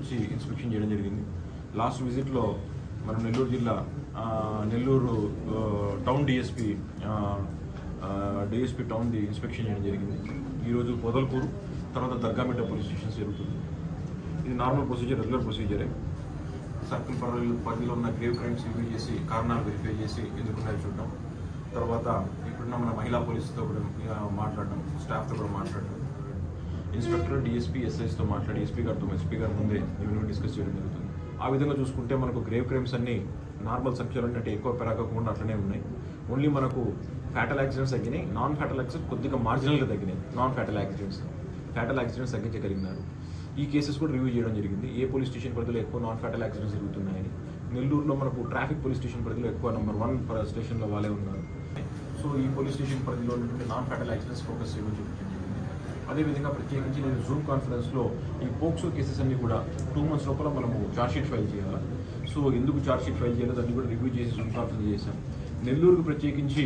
వచ్చి ఇన్స్పెక్షన్ చేయడం జరిగింది లాస్ట్ విజిట్లో మనం నెల్లూరు జిల్లా ఆ, నెల్లూరు ఆ, టౌన్ డిఎస్పి డిఎస్పి టౌన్ ది ఇన్స్పెక్షన్ చేయడం జరిగింది ఈరోజు పొదలకూరు తర్వాత దర్గామిట్ట పోలీస్ స్టేషన్స్ జరుగుతుంది ఇది నార్మల్ ప్రొసీజర్ రెగ్యులర్ ప్రొసీజరే సర్కిల్ పరిధిలో పరిధిలో ఉన్న గ్రేవ్ క్రైమ్స్ రివ్యూ చేసి కారణాలు వెరిఫై చేసి ఎందుకున్నాయో చూడడం తర్వాత ఇప్పుడున్న మన మహిళా పోలీసుతో కూడా ఆ, మాట్లాడడం స్టాఫ్తో కూడా మాట్లాడడం ఇన్స్పెక్టర్ డిఎస్పీ ఎస్ఐస్తో మాట్లాడి ఎస్పీ గారితో ఎస్పీ గారి ముందే ఇవన్నీ డిస్కస్ చేయడం జరుగుతుంది ఆ విధంగా చూసుకుంటే మనకు గ్రేవ్ క్రైమ్స్ అన్ని నార్మల్ సంఖ్యలో అంటే ఎక్కువ పెరగకుండా అట్లనే ఉన్నాయి ఓన్లీ మనకు ఫ్యాటల్ యాక్సిడెంట్స్ తగ్గినాయి నాన్ ఫ్యాటల్ యాక్సిడెంట్స్ కొద్దిగా మార్జినల్గా తగ్గినాయి non fatal accidents fatal accidents తగ్గించగలిగినారు ఈ కేసెస్ కూడా రివ్యూ చేయడం జరిగింది ఏ పోలీస్ స్టేషన్ పరిధిలో ఎక్కువ నాన్ ఫ్యాటల్ యాక్సిడెంట్స్ జరుగుతున్నాయని నెల్లూరులో మనకు ట్రాఫిక్ పోలీస్ స్టేషన్ పరిధిలో ఎక్కువ నెంబర్ వన్ స్టేషన్లో వాళ్ళే ఉన్నారు సో ఈ పోలీస్ స్టేషన్ పరిధిలో ఉన్నటువంటి నాన్ ఫ్యాటల్ యాక్సిడెంట్స్ ఫోకస్ చేయమని చూపించడం జరిగింది అదేవిధంగా ప్రత్యేకించి నేను జూమ్ కాన్ఫరెన్స్లో ఈ పోక్సో కేసెస్ అన్ని కూడా టూ మంత్స్ లోపల మనము చార్జ్షీట్ ఫైల్ చేయాలి సో ఎందుకు చార్జ్షీట్ ఫైల్ చేయాలో దాన్ని కూడా రివ్యూ చేసి జూమ్ కాన్ఫరెన్స్ చేశాం నెల్లూరుకు ప్రత్యేకించి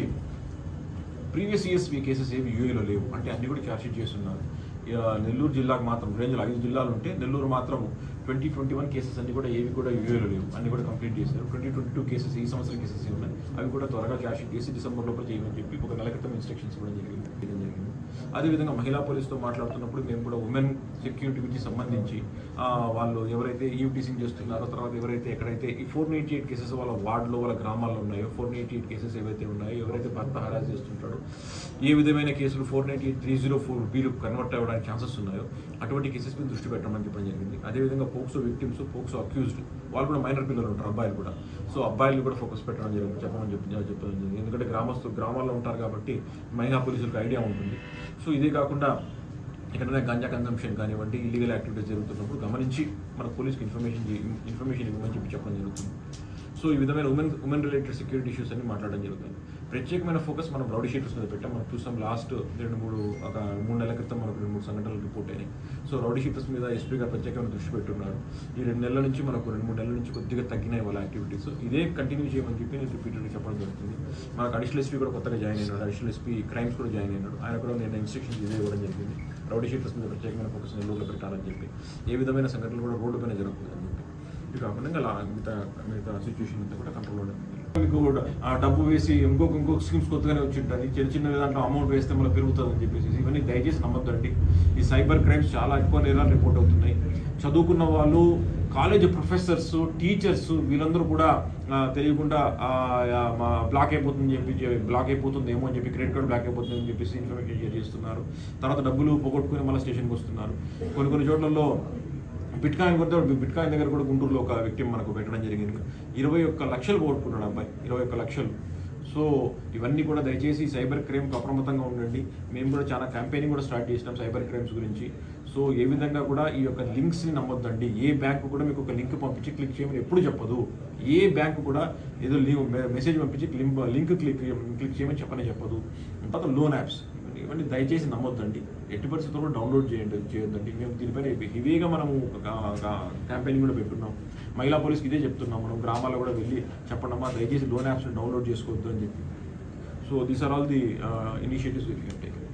ప్రీవియస్ ఇయర్స్ ఈ కేసెస్ ఏవి యూఏలో లేవు అంటే అన్ని కూడా చార్జ్షీట్ చేస్తున్నారు ఇక నెల్లూరు జిల్లాకు మాత్రం రేంజ్లో ఐదు జిల్లాలు ఉంటే నెల్లూరు మాత్రం ట్వంటీ ట్వంటీ వన్ కేసెస్ అన్ని కూడా ఏవి కూడా యూఏలో లేవు అన్ని కూడా కంప్లీట్ చేశారు ట్వంటీ ట్వంటీ టూ కేసెస్ ఈ సంవత్సరం కేసెస్ ఉన్నాయి అవి కూడా త్వరగా చార్జ్షీట్ చేసి డిసెంబర్ లోపల చేయమని చెప్పి ఒక నెల క్రితం ఇన్స్ట్రక్షన్స్ కూడా జరిగింది చేయడం జరిగింది అదేవిధంగా మహిళా పోలీసుతో మాట్లాడుతున్నప్పుడు మేము కూడా ఉమెన్ సెక్యూరిటీకి సంబంధించి ఆ, వాళ్ళు ఎవరైతే ఈవ్టీసింగ్ చేస్తున్నారో తర్వాత ఎవరైతే ఎక్కడైతే ఈ ఫోర్ ఎయిటీ ఎయిట్ కేసెస్ వాళ్ళ వార్డులో వాళ్ళ గ్రామాల్లో ఉన్నాయో ఫోర్ ఎయిటీ ఎయిట్ కేసెస్ ఏవైతే ఉన్నాయో ఎవరైతే భర్త హరాస్ చేస్తుంటాడో ఏ విధమైన కేసులు four ninety eight three zero four బీలు కన్వర్ట్ అవ్వడానికి ఛాన్సెస్ ఉన్నాయో అటువంటి కేసెస్ మీద దృష్టి పెట్టమని చెప్పడం జరిగింది అదేవిధంగా పోక్సో విక్టిమ్స్ పోక్సో అక్యూజ్డ్ వాళ్ళు కూడా మైనర్ పిల్లలు ఉంటారు అబ్బాయిలు కూడా సో అబ్బాయిలు కూడా ఫోకస్ పెట్టడం జరిగింది చెప్పమని చెప్పి చెప్పడం జరిగింది ఎందుకంటే గ్రామస్తు గ్రామాల్లో ఉంటారు కాబట్టి మహిళా పోలీసులకు ఐడియా ఉంటుంది సో ఇదే కాకుండా ఎక్కడైనా గంజా కన్సంప్షన్ కానివ్వండి ఇల్లీగల్ యాక్టివిటీస్ జరుగుతున్నప్పుడు గమనించి మన పోలీస్కి ఇన్ఫర్మేషన్ ఇన్ఫర్మేషన్ ఇవ్వమని చెప్పి చెప్పడం జరుగుతుంది సో ఈ విధమైన women women related security issues అన్ని మాట్లాడడం జరుగుతుంది ప్రత్యేకమైన ఫోకస్ మనం రౌడీ షీటర్స్ మీద పెట్టాం మనం చూసాం లాస్ట్ రెండు మూడు ఒక మూడు నెలల క్రితం మనకు రెండు మూడు సంఘటనలు రిపోర్ట్ అయినాయి సో రౌడీ షీటర్స్ మీద ఎస్పీ గారు ప్రత్యేకమైన దృష్టి పెట్టున్నారు ఈ రెండు నెలల నుంచి మనకు రెండు మూడు నెలల నుంచి కొద్దిగా తగ్గినాయి వాళ్ళ యాక్టివిటీస్ ఇదే కంటిన్యూ చేయమని చెప్పి నేను రిపీటెడ్గా చెప్పడం జరుగుతుంది మనకు అడిషనల్ ఎస్పీ కూడా కొత్తగా జాయిన్ అయినాడు అడిషనల్ ఎస్పీ క్రైమ్స్ కూడా జాయిన్ అయినాడు ఆయన కూడా నేను ఇన్స్ట్రక్షన్స్ ఇదే ఇవ్వడం జరిగింది రౌడీ షీటర్స్ మీద ప్రత్యేకమైన ఫోకస్ నెల్లూరులో పెట్టాలని చెప్పి ఏ విధమైన సంఘటనలు కూడా రోడ్డు పైన జరుగుతుందని చెప్పి ఇది కాకుండా ఇంకా లా- మిగతా మిగతా సిచ్యువేషన్ అంతా కూడా కంట్రోల్లో ఉంటుంది మీకు కూడా ఆ డబ్బు వేసి ఇంకొక ఇంకొక స్కీమ్స్ కొత్తగానే వచ్చి ఉంటుంది చిన్న చిన్న దాంట్లో అమౌంట్ వేస్తే మళ్ళీ పెరుగుతుంది అని చెప్పేసి ఇవన్నీ దయచేసి నమ్మొద్దండి ఈ సైబర్ క్రైమ్స్ చాలా ఎక్కువ నేరాలు రిపోర్ట్ అవుతున్నాయి చదువుకున్న వాళ్ళు కాలేజ్ ప్రొఫెసర్స్ టీచర్స్ వీళ్ళందరూ కూడా ఆ, తెలియకుండా ఆ, ఆ, మా బ్లాక్ అయిపోతుందని చెప్పి చె- బ్లాక్ అయిపోతుందేమో అని చెప్పి క్రెడిట్ కార్డ్ బ్లాక్ అయిపోతుంది అని చెప్పేసి ఇన్ఫర్మేషన్ షేర్ చేస్తున్నారు తర్వాత డబ్బులు పోగొట్టుకుని మళ్ళీ స్టేషన్కి వస్తున్నారు కొన్ని కొన్ని చోట్లలో బిట్ కాయిన్ కొడితే బిట్ కాయిన్ దగ్గర కూడా గుంటూరులో ఒక వ్యక్తి మనకు పెట్టడం జరిగింది ఇరవై ఒక్క లక్షలు పోగొట్టుకున్నాడు అబ్బాయి ఇరవై ఒక్క లక్షలు సో ఇవన్నీ కూడా దయచేసి సైబర్ క్రైమ్కి అప్రమత్తంగా ఉండండి మేము కూడా చాలా క్యాంపెయినింగ్ కూడా స్టార్ట్ చేసినాం సైబర్ క్రైమ్స్ గురించి సో ఏ విధంగా కూడా ఈ యొక్క లింక్స్ని నమ్మొద్దండి ఏ బ్యాంక్ కూడా మీకు ఒక లింక్ పంపించి క్లిక్ చేయమని ఎప్పుడు చెప్పదు ఏ బ్యాంక్ కూడా ఏదో మెసేజ్ పంపించి లింక్ లింక్ క్లిక్ క్లిక్ చేయమని చెప్పనే చెప్పదు తర్వాత లోన్ యాప్స్ ఇవన్నీ దయచేసి నమ్మొద్దండి ఎట్టి పరిస్థితుల్లో కూడా డౌన్లోడ్ చేయండి చేయొద్దండి మేము దీనిపైన హెవీగా మనము క్యాంపెయినింగ్ కూడా పెట్టున్నాం మహిళా పోలీస్కి ఇదే చెప్తున్నాం మనం గ్రామాల్లో కూడా వెళ్ళి చెప్పండమ్మా దయచేసి లోన్ యాప్స్ని డౌన్లోడ్ చేసుకోవద్దు అని చెప్పి so these are all the initiatives will take